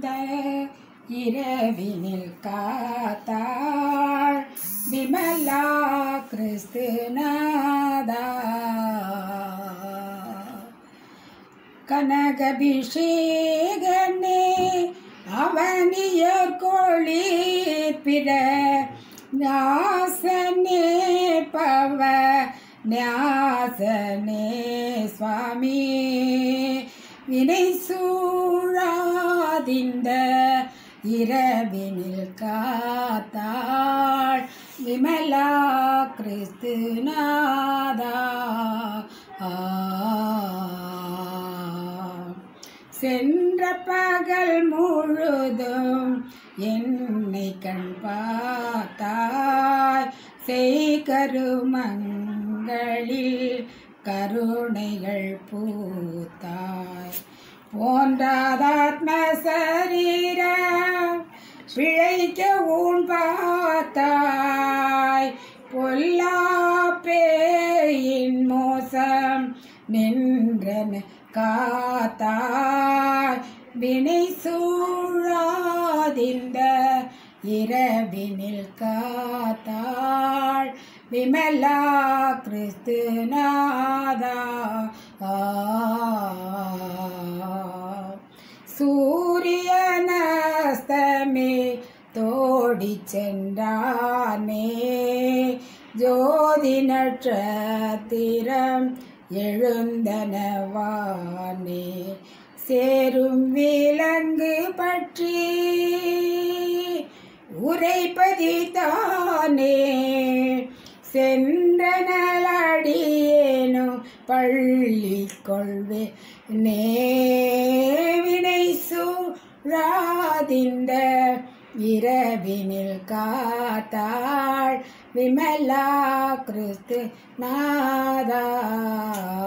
இந்த இரவினில் காத்தாள் விமலா கிறிஸ்துநாதா கனகபிஷேகனே அவனியர் கோழீர் பிற ஞாசனே பவ ஞாசனே சுவாமி வினை சூழாதிந்த இரவினில் காத்தாள் விமலா கிறிஸ்துநாதா ஆ சென்ற பகல் முழுதும் என்னை கண் பார்த்தாய் செய்கருமங்களில் கருணைகள் பூத்தாய் போன்றாதாத்ம சரீரம் பிழைக்க ஊன் பார்த்தாய் பொல்லாப்பேயின் மோசம் நின்றன காத்தாய் வினை சூழாதிந்த இரவினில் காத்தாள் விமலா கிறிஸ்துநாதா ஆ. சூரியனஸ்தமே தோடி சென்றானே ஜோதி நட்சத்திரம் எழுந்தனவானே சேரும் விலங்கு பற்றி உரைப்பதிதானே சென்ற நலடியேனும் பள்ளி கொள்வே நேவினை சூழாதிந்த இரவினில் காத்தாள் விமலா கிறிஸ்து நாதா